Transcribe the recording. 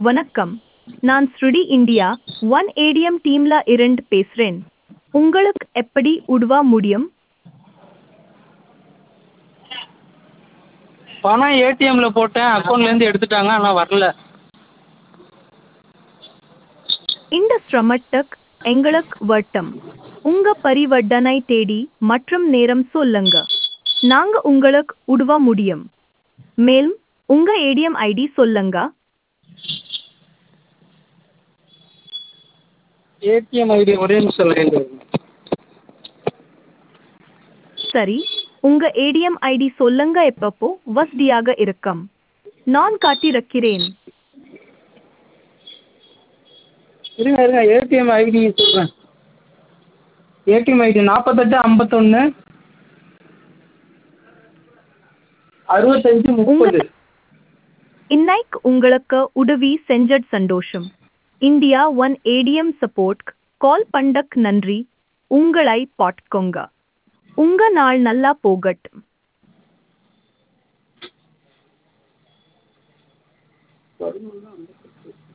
வணக்கம் நான் ஸ்ருடி இந்தியா ஒன் ஏடிஎம் டீம்ல இருந்து பேசுறேன் உங்களுக்கு எப்படி உதவ முடியும் பணம் ஏடிஎம்ல போட்டேன் அக்கௌண்ட்லேருந்து எடுத்துட்டாங்க ஆனால் வரல இந்த சிரமத்துக்கு எங்களுக்கு வட்டம் உங்க பரிவர்த்தனை தேதி மற்றும் நேரம் சொல்லுங்க நாங்க உங்களுக்கு உதவ முடியும் மேலும் உங்க ஏடிஎம் ஐடி சொல்லுங்க ஏடிஎம் ஐடி ஒரே நிமிஷம் லைனில் இருங்க சரி உங்க ஏடிஎம் ஐடி சொல்லுங்க எப்பப்போ வசதியாக இருக்கும் நான் காட்டியிருக்கிறேன் இருங்க இருங்க ஏடிஎம் ஐடி சொல்கிறேன் ஏடிஎம் ஐடி நாற்பத்தெட்டு ஐம்பத்தொன்று அறுபத்தஞ்சு முப்பது இன்னைக்கு உங்களுக்கு உதவி செஞ்சது சந்தோஷம் India one ATM support call பண்ணக் நன்றி உங்களை பாட்கோங்க உங்க நாள் நல்லா போகட்டும் பதினொன்று